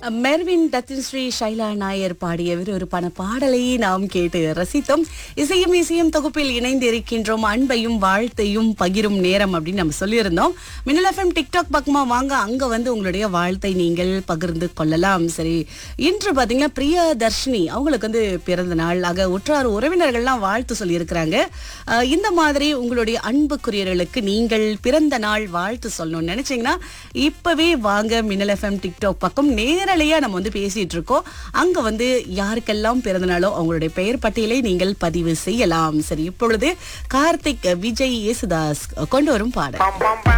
Mervin Rathin Sri Shaila Nair பாடிய ஒரு பண பாடலை நாம் கேட்டு ரசித்தோம் இசையும் இசையும் தொகுப்பில் இணைந்து இருக்கின்றோம் அன்பையும் வாழ்த்தையும் பகிரும் நேரம் அப்படின்னு நம்ம சொல்லியிருந்தோம் மின்னல் எஃப்எம் டிக்டாக் பக்கமா வாங்க அங்க வந்து உங்களுடைய வாழ்த்தை நீங்கள் பகிர்ந்து கொள்ளலாம் சரி இன்று பாத்தீங்கன்னா பிரிய தர்ஷினி அவங்களுக்கு வந்து பிறந்த நாள் ஆக உற்றார் உறவினர்கள்லாம் வாழ்த்து சொல்லியிருக்கிறாங்க அஹ், இந்த மாதிரி உங்களுடைய அன்புக்குரியவர்களுக்கு நீங்கள் பிறந்த நாள் வாழ்த்து சொல்லணும்னு நினைச்சீங்கன்னா இப்பவே வாங்க மின்னல் எஃப்எம் டிக்டாக் பக்கம் நேரலையா நம்ம வந்து பேசிட்டு இருக்கோம் அங்க வந்து யாருக்கெல்லாம் பிறந்த நாளோ அவங்களுடைய பெயர் பட்டியலை நீங்கள் பதிவு செய்யலாம் சரி இப்பொழுது கார்த்திக் விஜய் யேசுதாஸ் கொண்டு வரும் பாடல் bum bum bum